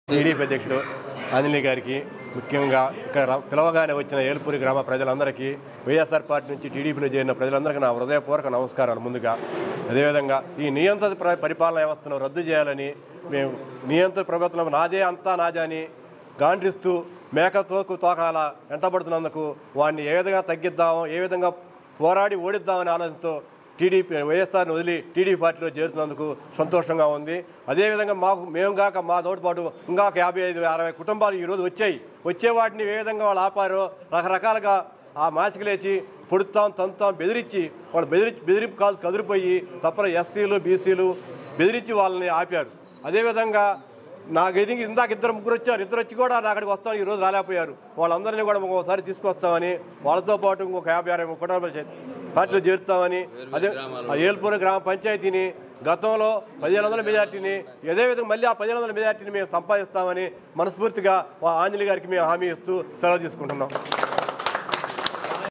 TDP అధ్యక్షుడు ఆంజనేయ గారికి ముఖ్యంగా ఇక్కడ రా- పిలవగానే వచ్చిన ఏల్పూరి గ్రామ ప్రజలందరికీ వైఎస్ఆర్ పార్టీ నుంచి టీడీపీలో చేరిన ప్రజలందరికీ నా హృదయపూర్వక నమస్కారాలు ముందుగా అదేవిధంగా ఈ నియంత్రిత ప్ర- పరిపాలన వ్యవస్థను రద్దు చేయాలని మేము నియంత్రిత ప్రభుత్వం నాదే అంతా నాదే అని గాండ్రిస్తూ మేక తోకు తోకాల వెంటబడుతున్నందుకు వాడిని ఏ విధంగా తగ్గిద్దాం ఏ విధంగా పోరాడి ఓడిద్దామనే ఆలోచనతో టీడీపీ వైఎస్ఆర్ని వదిలి టీడీపీ పార్టీలో చేరుతున్నందుకు సంతోషంగా ఉంది అదేవిధంగా మాకు మేము కాక మా తోటిపాటు ఇంకా యాభై ఐదు అరవై కుటుంబాలు ఈరోజు వచ్చాయి వచ్చే వాటిని ఏ విధంగా వాళ్ళు ఆపారో రకరకాలుగా ఆ మాసిక లేచి పొడుతాం తంతాం బెదిరించి వాళ్ళు బెదిరి బెదిరింపు కాల్స్ కదిరిపోయి తప్పని ఎస్సీలు బీసీలు బెదిరించి వాళ్ళని ఆపారు అదేవిధంగా నాకు ఎదిగి ఇందాక ఇద్దరు ముగ్గురు వచ్చారు ఇద్దరు వచ్చి కూడా నా అక్కడికి వస్తామని ఈరోజు రాలేకపోయారు వాళ్ళందరినీ కూడా ఒకసారి తీసుకొస్తామని వాళ్ళతో పాటు ఇంకొక యాభై అరవై కుటుంబాలు చే- పార్టీలో చేరుతామని అదే ఆ ఏల్పూర్ గ్రామ పంచాయతీని గతంలో పదిహేను వందల మెజార్టీని అదే విధంగా మళ్ళీ ఆ పదిహేను వందల మెజార్టీని మేము సంపాదిస్తామని మనస్ఫూర్తిగా ఆ ఆంజనేయ గారికి మేము హామీ ఇస్తూ సెలవు తీసుకుంటున్నాం